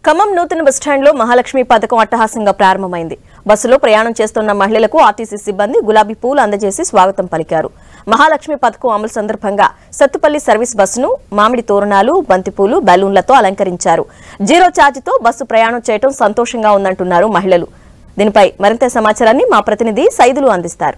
ఖమ్మం నూతన బస్టాండ్లో మహాలక్ష్మి పథకం అట్టహాసంగా ప్రారంభమైంది బస్సులో ప్రయాణం చేస్తున్న మహిళలకు ఆర్టీసీ సిబ్బంది గులాబీ పూలు అందజేసి స్వాగతం పలికారు మహాలక్ష్మి పథకం అమలు సందర్భంగా సత్తుపల్లి సర్వీస్ బస్సును మామిడి తోరణాలు బంతిపూలు బెలూన్లతో అలంకరించారు జీరో ఛార్జీతో బస్సు ప్రయాణం చేయడం సంతోషంగా ఉందంటున్నారు మహిళలు దీనిపై మరింత సమాచారాన్ని మా ప్రతినిధి సైదులు అందిస్తారు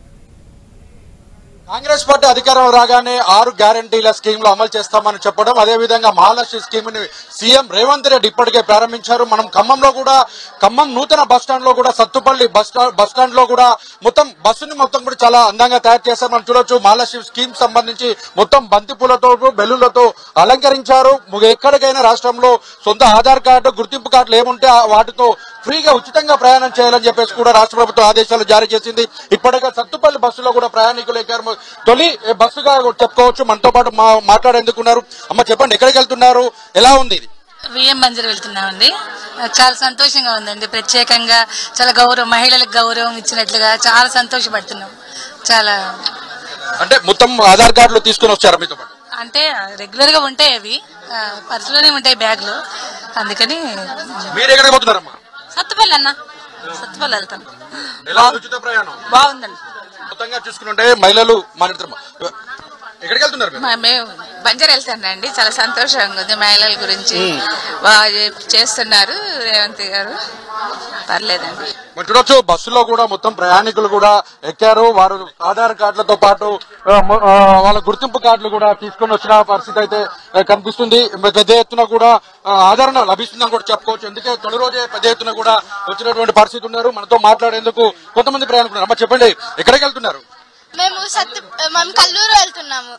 కాంగ్రెస్ పార్టీ అధికారం రాగానే ఆరు గ్యారంటీల స్కీమ్ లో అమలు చేస్తామని చెప్పడం అదే విధంగా మహాలక్ష్మి స్కీమ్ ని సీఎం రేవంత్ రెడ్డి ఇప్పటికే ప్రారంభించారు మనం ఖమ్మంలో కూడా ఖమ్మం నూతన బస్ స్టాండ్ లో కూడా సత్తుపల్లి బస్ స్టా- బస్ స్టాండ్ లో కూడా మొత్తం బస్సుని మొత్తం కూడా చాలా అందంగా తయారు చేశారు మనం చూడొచ్చు మహాలక్ష్మి స్కీమ్ సంబంధించి మొత్తం బంతి పూలతో బెలూన్లతో అలంకరించారు ఎక్కడికైనా రాష్ట్రంలో సొంత ఆధార్ కార్డు గుర్తింపు కార్డులు ఏముంటే ఆ వాటితో ఫ్రీగా ఉచితంగా ప్రయాణం చేయాలని చెప్పేసి కూడా రాష్ట్ర ప్రభుత్వం ఆదేశాలు జారీ చేసింది ఇప్పటికే సత్తుపల్లి బస్సులో కూడా ప్రయాణికులు ఎక్కారు తొలి బస్సుగా చెప్పుకోవచ్చు మనతో పాటు మా- మాట్లాడేందుకున్నారు అమ్మ చెప్పండి ఎక్కడికి వెళ్తున్నారు ఎలా ఉంది ఇది విఎం బంజర్ వెళ్తున్నామండి చాలా సంతోషంగా ఉందండి ప్రత్యేకంగా చాలా గౌరవం మహిళలకు గౌరవం ఇచ్చినట్లుగా చాలా సంతోషపడుతున్నాం చాలా అంటే మొత్తం ఆధార్ కార్డులు తీసుకుని వచ్చారు మీతో పాటు అంటే రెగ్యులర్ గా ఉంటాయి అవి ఆ, పర్సులోనే ఉంటాయి బ్యాగ్లు అందుకని మీరు ఎక్కడికి పోతున్నారమ్మా సత్తుపల్లి అన్న సత్తుపల్లి వెళ్తాం ఎలా ఉంది ఉచిత ప్రయాణం బాగుందండి మొత్తంగా చూసుకుంటే మహిళలు మాట్లాడుతున్నారు ఎక్కడికి వెళ్తున్నారు మీరు? మా- మేము బంజర్ వెళ్తానండి చాలా సంతోషంగా ఉంది మహిళల గురించి బాగా చే- చేస్తున్నారు రేవంత్ గారు పర్లేదండి మనం చూడొచ్చు బస్సులో కూడా మొత్తం ప్రయాణికులు కూడా ఎక్కారు వారు ఆధార్ కార్డులతో పాటు ఆ, మొ- ఆ, వాళ్ళ గుర్తింపు కార్డులు కూడా తీసుకొని వచ్చిన పరిస్థితి అయితే ఆ, కనిపిస్తుంది పెద్ద ఎత్తున కూడా ఆ, ఆదరణ లభిస్తుందని కూడా చెప్పుకోవచ్చు ఎందుకే తొలి రోజే పెద్ద ఎత్తున కూడా వచ్చినటువంటి పరిస్థితి ఉన్నారు మనతో మాట్లాడేందుకు కొంతమంది ప్రయాణికులు అమ్మ చెప్పండి ఎక్కడికి వెళ్తున్నారు మేము సత్తు మేము కల్లూరు వెళ్తున్నాము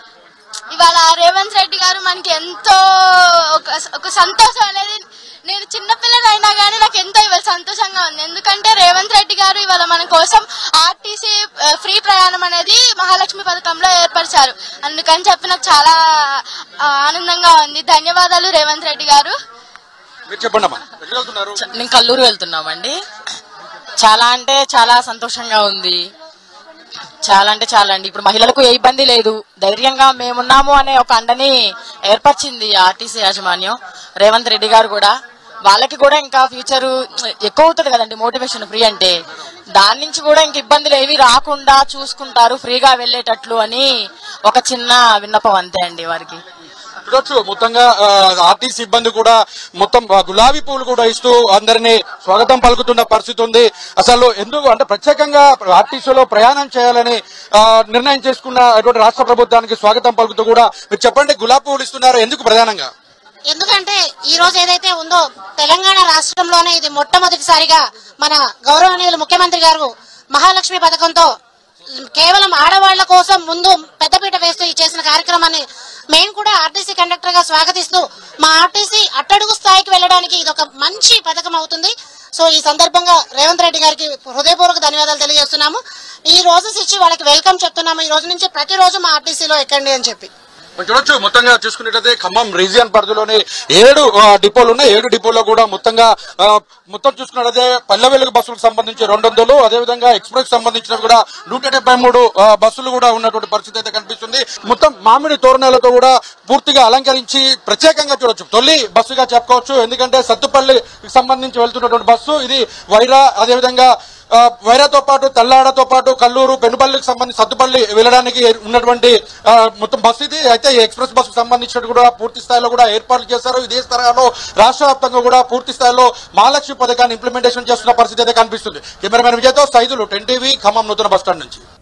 ఇవాళ రేవంత్ రెడ్డి గారు మనకి ఎంతో ఒక ఒక సంతోషం అనేది నేను చిన్నపిల్లని అయినా కానీ నాకు ఎంతో ఇవాళ సంతోషంగా ఉంది ఎందుకంటే రేవంత్ రెడ్డి గారు ఇవాళ మన కోసం ఆర్టీసీ ఫ్రీ ప్రయాణం అనేది మహాలక్ష్మి పథకంలో ఏర్పరిచారు అందుకని చెప్పి నాకు చాలా ఆ, ఆనందంగా ఉంది ధన్యవాదాలు రేవంత్ రెడ్డి గారు మీరు చెప్పండి అమ్మా ఎక్కడికి వెళ్తున్నారు మేము కల్లూరు వెళ్తున్నామండి చాలా అంటే చాలా సంతోషంగా ఉంది చాలా అంటే చాలా అండి ఇప్పుడు మహిళలకు ఏ ఇబ్బంది లేదు ధైర్యంగా మేమున్నాము అనే ఒక అండని ఏర్పరిచింది ఆర్టీసీ యాజమాన్యం రేవంత్ రెడ్డి గారు కూడా వాళ్ళకి కూడా ఇంకా ఫ్యూచర్ ఎక్కువ అవుతుంది కదండి మోటివేషన్ ఫ్రీ అంటే దాని నుంచి కూడా ఇంక ఇబ్బందులు ఏవి రాకుండా చూసుకుంటారు ఫ్రీగా వెళ్ళేటట్లు అని ఒక చిన్న విన్నపం అంతే అండి వారికి చూడొచ్చు మొత్తంగా ఆ, ఆర్టీ సిబ్బంది కూడా మొత్తం ఆ, గులాబీ పూలు కూడా ఇస్తూ అందరినీ స్వాగతం పలుకుతున్న పరిస్థితి ఉంది అసలు ఎందుకు అంటే ప్రత్యేకంగా ఆర్టీసీలో ప్రయాణం చేయాలని ఆ, నిర్ణయం చేసుకున్న అటువంటి రాష్ట్ర ప్రభుత్వానికి స్వాగతం పలుకుతూ కూడా మీరు చెప్పండి గులాబీ పూలు ఇస్తున్నారు ఎందుకు ప్రధానంగా ఎందుకంటే ఈ రోజు ఏదైతే ఉందో తెలంగాణ రాష్ట్రంలోనే ఇది మొట్టమొదటిసారిగా మన గౌరవనీయులు ముఖ్యమంత్రి గారు మహాలక్ష్మి పథకంతో కేవలం ఆడవాళ్ల కోసం ముందు పెద్దపీట వేస్తూ ఈ చేసిన కార్యక్రమాన్ని మేము కూడా ఆర్టీసీ కండక్టర్ గా స్వాగతిస్తూ మా ఆర్టీసీ అట్టడుగు స్థాయికి వెళ్ళడానికి ఇది ఒక మంచి పథకం అవుతుంది సో ఈ సందర్భంగా రేవంత్ రెడ్డి గారికి హృదయపూర్వక ధన్యవాదాలు తెలియజేస్తున్నాము ఈ రోజు ఇచ్చి వాళ్ళకి వెల్కమ్ చెప్తున్నాము ఈ రోజు నుంచి ప్రతిరోజు మా ఆర్టీసీలో ఎక్కండి అని చెప్పి మనం చూడొచ్చు మొత్తంగా చూసుకున్నట్లయితే ఖమ్మం రీజియన్ పరిధిలోని ఏడు ఆ, డిపోలు ఉన్నాయి ఏడు డిపోలో కూడా మొత్తంగా ఆ, మొత్తం చూసుకున్నట్లయితే పల్లె వెలుగు బస్సులకు సంబంధించి రెండు వందలు అదేవిధంగా ఎక్స్ప్రెస్ సంబంధించిన కూడా నూట డెబ్బై మూడు ఆ, బస్సులు కూడా ఉన్నటువంటి పరిస్థితి అయితే కనిపిస్తుంది మొత్తం మామిడి తోరణాలతో కూడా పూర్తిగా అలంకరించి ప్రత్యేకంగా చూడొచ్చు తొలి బస్సుగా చెప్పుకోవచ్చు ఎందుకంటే సత్తుపల్లికి సంబంధించి వెళ్తున్నటువంటి బస్సు ఇది వైరా అదేవిధంగా ఆ, వైరాతో పాటు తల్లాడతో పాటు కల్లూరు పెనుపల్లికి సంబంధించి సత్తుపల్లి వెళ్ళడానికి ఉన్నటువంటి ఆ, మొత్తం బస్సు ఇది అయితే ఈ ఎక్స్ప్రెస్ బస్సు సంబంధించినట్టు కూడా పూర్తి స్థాయిలో కూడా ఏర్పాట్లు చేశారు ఇదే తరహాలో రాష్ట్ర వ్యాప్తంగా కూడా పూర్తి స్థాయిలో మహాలక్ష్మి పథకాన్ని ఇంప్లిమెంటేషన్ చేస్తున్న పరిస్థితి అయితే కనిపిస్తుంది కెమెరామెన్ విజయ్తో సైదులు టెన్ టీవీ ఖమ్మం నూతన బస్ స్టాండ్ నుంచి